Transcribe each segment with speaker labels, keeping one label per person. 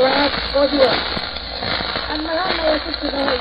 Speaker 1: قدوة المهم يا ستي بهي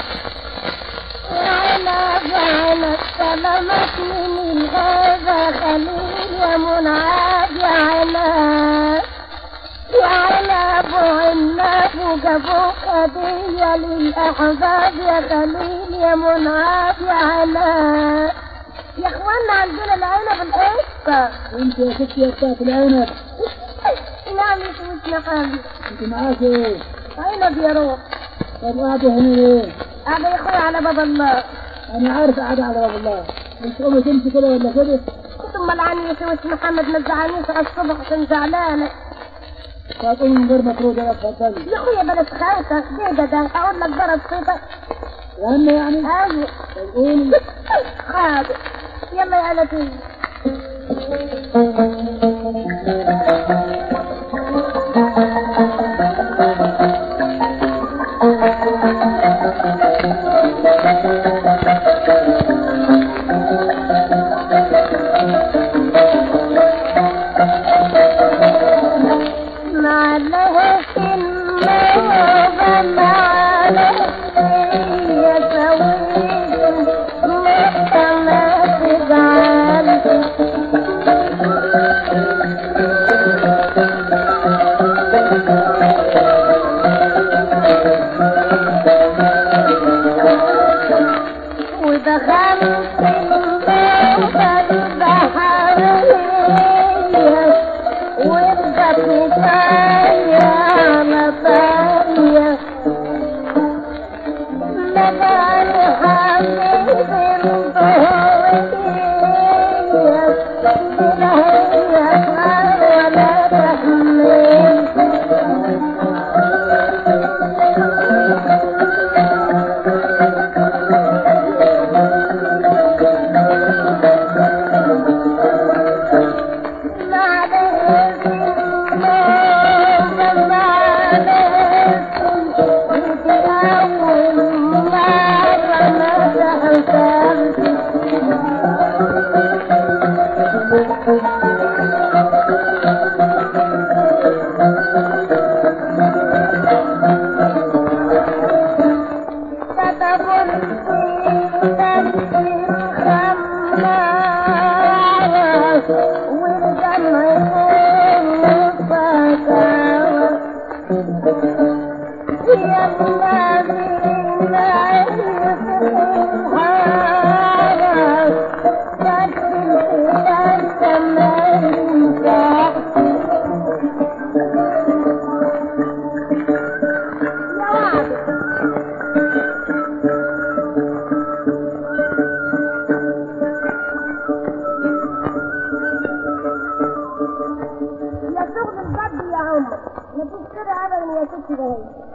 Speaker 1: وعلى بعلك سلمتني من هذا خليل يا منعاد يا عناد يا عناب وعناب وجابوك هدية للأحباب يا خليل يا منعاد يا عناد يا اخوانا عندنا العنب القشطة
Speaker 2: انت يا ستي يا بتاعت العنب
Speaker 1: نعم يا سويت نقابي
Speaker 2: انت معاك ايه؟
Speaker 1: عنب يا روح
Speaker 2: طب قاعدة هنا ليه؟
Speaker 1: قاعدة يا اخويا على باب الله
Speaker 2: انا عارف قاعدة على باب الله مش قومي تمشي كده ولا كده؟
Speaker 1: ثم العاني يا سويت محمد ما تزعلنيش على الصبح عشان زعلانة
Speaker 2: طب قومي من غير ما تروح يا اتفضلي
Speaker 1: يا اخويا بلاش خايفة كده ده اقول لك ضرب صوتك
Speaker 2: غنى يعني؟
Speaker 1: ايوه
Speaker 2: طب قولي
Speaker 1: حاضر يلا يا لطيف معلش النوبة معلش يا سويت متى ما تزعل ودخلت النوبة البحرية وابقت نتايا على بالية مداني حبيبي الضوئية لا هي ولا تحمل يا شغل الجد يا عمر ما فيش كده ابدا يا ستي ده هي